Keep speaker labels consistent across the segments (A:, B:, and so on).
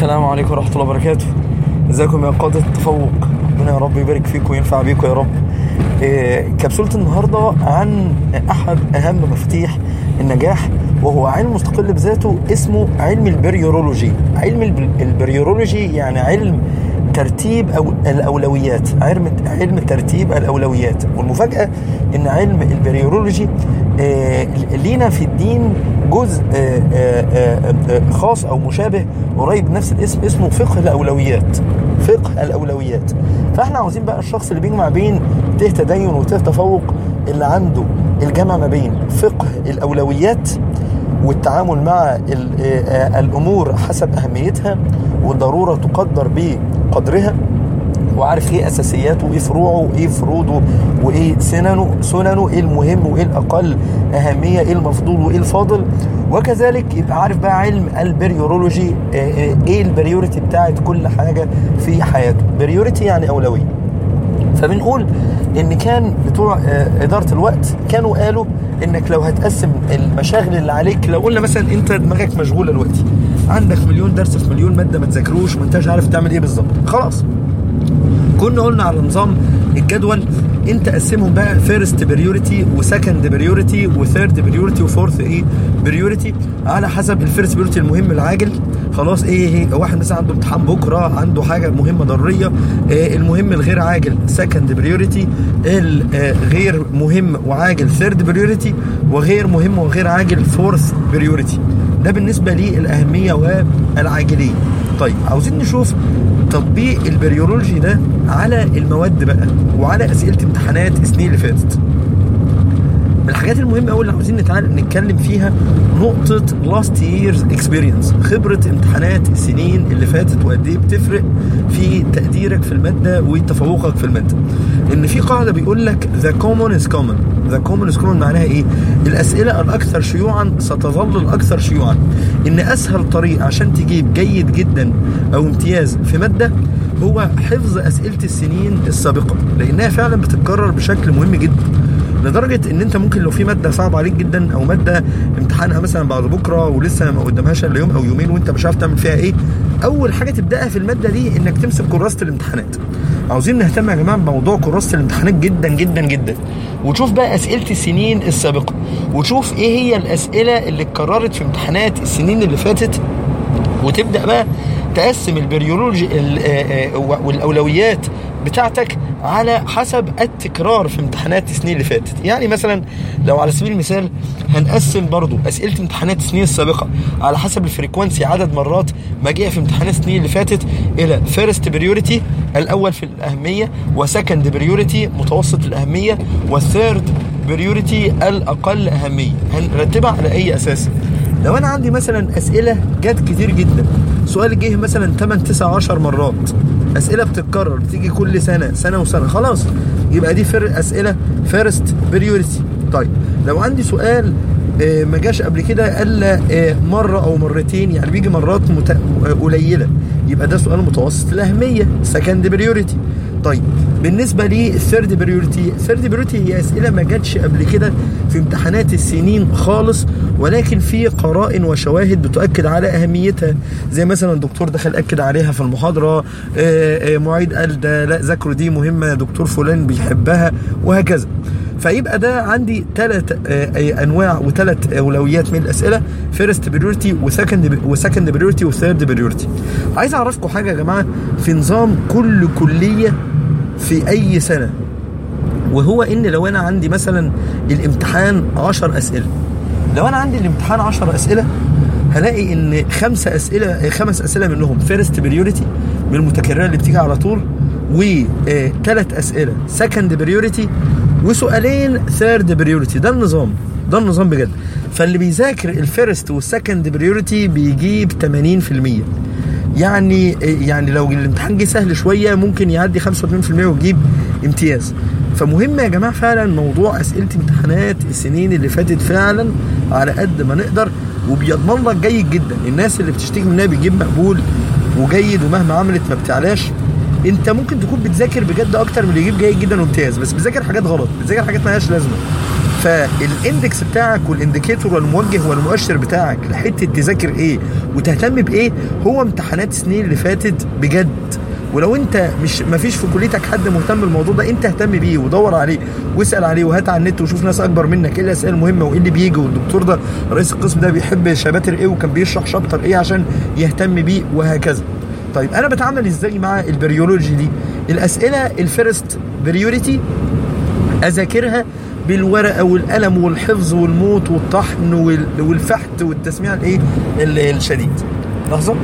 A: السلام عليكم ورحمة الله وبركاته ازيكم يا قادة التفوق ربنا يا رب يبارك فيكم وينفع بيكم يا رب إيه كبسولة النهاردة عن أحد أهم مفاتيح النجاح وهو علم مستقل بذاته اسمه علم البريورولوجي علم الب- البريورولوجي يعني علم ترتيب أو الأولويات علم علم ترتيب الأولويات والمفاجأة إن علم البريورولوجي آه، لينا في الدين جزء آه، آه، آه، آه، خاص أو مشابه قريب نفس الاسم اسمه فقه الأولويات فقه الأولويات فاحنا عاوزين بقى الشخص اللي بيجمع بين ته تدين وته تفوق اللي عنده الجمع ما بين فقه الأولويات والتعامل مع ال- آه، الامور حسب اهميتها والضروره تقدر بقدرها وعارف ايه اساسياته وايه فروعه وايه فروضه وايه سننه سننه ايه المهم وايه الاقل اهميه ايه المفضول وايه الفاضل وكذلك يبقى عارف بقى علم البريورولوجي آه، آه، ايه البريوريتي بتاعت كل حاجه في حياته بريوريتي يعني اولويه فبنقول ان كان بتوع آه، اداره الوقت كانوا قالوا انك لو هتقسم المشاغل اللي عليك لو قلنا مثلا انت دماغك مشغوله دلوقتي عندك مليون درس في مليون ماده ما تذاكروش ما انتش عارف تعمل ايه بالظبط خلاص كنا قلنا على نظام الجدول انت قسمهم بقى فيرست بريوريتي وسكند بريوريتي وثيرد بريوريتي وفورث ايه بريوريتي على حسب الفيرست بريوريتي المهم العاجل خلاص ايه ايه واحد مثلا عنده امتحان بكره عنده حاجه مهمه ضروريه إيه المهم الغير عاجل سكند بريوريتي الغير مهم وعاجل ثيرد بريوريتي وغير مهم وغير عاجل فورث بريوريتي ده بالنسبه للاهميه والعاجليه طيب عاوزين نشوف تطبيق البريولوجي ده على المواد بقى وعلى اسئله امتحانات السنين اللي فاتت من الحاجات المهمه قوي اللي عاوزين نتعال- نتكلم فيها نقطه لاست ييرز اكسبيرينس خبره امتحانات السنين اللي فاتت وقد ايه بتفرق في تقديرك في الماده وتفوقك في الماده ان في قاعده بيقول لك ذا كومون از كومون ذا كومون از كومون معناها ايه الاسئله الاكثر شيوعا ستظل الاكثر شيوعا ان اسهل طريق عشان تجيب جيد جدا او امتياز في ماده هو حفظ اسئله السنين السابقه لانها فعلا بتتكرر بشكل مهم جدا لدرجه ان انت ممكن لو في ماده صعبه عليك جدا او ماده امتحانها مثلا بعد بكره ولسه ما قدامهاش الا يوم او يومين وانت مش عارف تعمل فيها ايه اول حاجه تبداها في الماده دي انك تمسك كراسه الامتحانات عاوزين نهتم يا جماعه بموضوع كراسه الامتحانات جدا جدا جدا وتشوف بقى اسئله السنين السابقه وتشوف ايه هي الاسئله اللي اتكررت في امتحانات السنين اللي فاتت وتبدا بقى تقسم البريولوجي ال- آه، آه، والاولويات بتاعتك على حسب التكرار في امتحانات السنين اللي فاتت يعني مثلا لو على سبيل المثال هنقسم برضو اسئله امتحانات السنين السابقه على حسب الفريكوانسي عدد مرات ما جاء في امتحانات السنين اللي فاتت الى فيرست بريوريتي الاول في الاهميه وسكند بريوريتي متوسط الاهميه والثيرد بريوريتي الاقل اهميه هنرتبها على اي اساس لو انا عندي مثلا اسئله جت كتير جدا سؤال جه مثلا 8 9 10 مرات اسئله بتتكرر بتيجي كل سنه سنه وسنه خلاص يبقى دي فر اسئله فيرست بريوريتي طيب لو عندي سؤال آه، ما جاش قبل كده الا آه، مره او مرتين يعني بيجي مرات مت... آه، قليله يبقى ده سؤال متوسط الاهميه سكند بريوريتي طيب بالنسبه للثيرد بريوريتي الثيرد بريوريتي هي اسئله ما جاتش قبل كده في امتحانات السنين خالص ولكن في قرائن وشواهد بتؤكد على اهميتها زي مثلا الدكتور دخل اكد عليها في المحاضره آه، آه، معيد قال ده لا ذاكروا دي مهمه دكتور فلان بيحبها وهكذا فيبقى ده عندي ثلاث انواع وثلاث اولويات من الاسئله فيرست بريورتي وسكند وسكند بريورتي وثيرد بريورتي عايز اعرفكم حاجه يا جماعه في نظام كل كليه في اي سنه وهو ان لو انا عندي مثلا الامتحان 10 اسئله لو انا عندي الامتحان 10 اسئله هلاقي ان خمسه اسئله خمس اسئله منهم فيرست بريوريتي من المتكرره اللي بتيجي على طول وثلاث اسئله سكند بريوريتي وسؤالين ثيرد بريوريتي ده النظام ده النظام بجد فاللي بيذاكر الفيرست والسكند بريوريتي بيجيب 80% يعني يعني لو الامتحان جه سهل شويه ممكن يعدي 85% ويجيب امتياز فمهم يا جماعه فعلا موضوع اسئله امتحانات السنين اللي فاتت فعلا على قد ما نقدر وبيضمن لك جيد جدا الناس اللي بتشتكي منها بيجيب مقبول وجيد ومهما عملت ما بتعلاش انت ممكن تكون بتذاكر بجد اكتر من اللي يجيب جيد جدا وامتياز بس بتذاكر حاجات غلط بتذاكر حاجات مالهاش لازمه فالاندكس بتاعك والانديكيتور والموجه والمؤشر بتاعك لحته تذاكر ايه وتهتم بايه هو امتحانات السنين اللي فاتت بجد ولو انت مش ما فيش في كليتك حد مهتم بالموضوع ده انت اهتم بيه ودور عليه واسال عليه وهات على النت وشوف ناس اكبر منك ايه الاسئله المهمه وايه اللي بيجي والدكتور ده رئيس القسم ده بيحب شباتر ايه وكان بيشرح شابتر ايه عشان يهتم بيه وهكذا طيب انا بتعامل ازاي مع البريولوجي دي الاسئله الفيرست بريوريتي اذاكرها بالورقه والقلم والحفظ والموت والطحن والفحت والتسميع الايه الشديد لحظه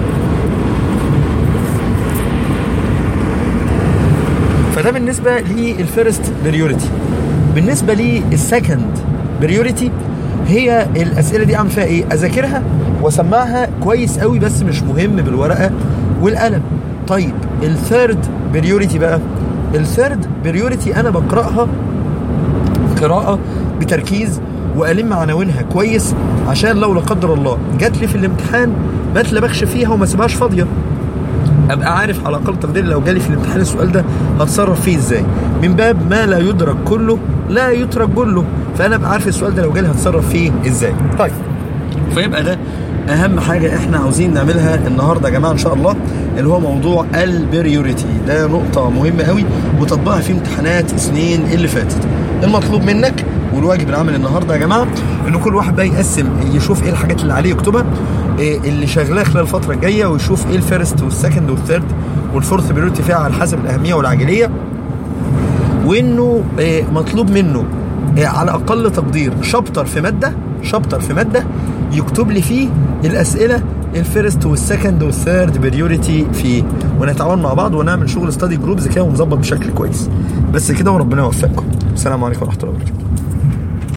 A: فده بالنسبه للفيرست بريوريتي بالنسبه للسكند بريوريتي هي الاسئله دي اعمل فيها ايه اذاكرها واسمعها كويس قوي بس مش مهم بالورقه والقلم طيب الثيرد بريوريتي بقى الثيرد بريوريتي انا بقراها قراءه بتركيز والم عناوينها كويس عشان لو لا قدر الله جات لي في الامتحان ما اتلبخش فيها وما سيبهاش فاضيه ابقى عارف على اقل تقدير لو جالي في الامتحان السؤال ده هتصرف فيه ازاي من باب ما لا يدرك كله لا يترك كله فانا ابقى عارف السؤال ده لو جالي هتصرف فيه ازاي طيب فيبقى ده اهم حاجه احنا عاوزين نعملها النهارده يا جماعه ان شاء الله اللي هو موضوع البريوريتي ده نقطه مهمه قوي وتطبقها في امتحانات السنين اللي فاتت المطلوب منك والواجب العمل النهارده يا جماعه ان كل واحد بقى يقسم يشوف ايه الحاجات اللي عليه يكتبها إيه اللي شغلاه خلال الفتره الجايه ويشوف ايه الفيرست والسكند والثيرد والفورث بريورتي فيها على حسب الاهميه والعاجليه وانه إيه مطلوب منه إيه على اقل تقدير شابتر في ماده شابتر في ماده يكتب لي فيه الاسئله الفيرست والسكند والثيرد بريوريتي فيه ونتعاون مع بعض ونعمل شغل ستادي جروبز كده ونظبط بشكل كويس بس كده وربنا يوفقكم السلام عليكم ورحمه الله وبركاته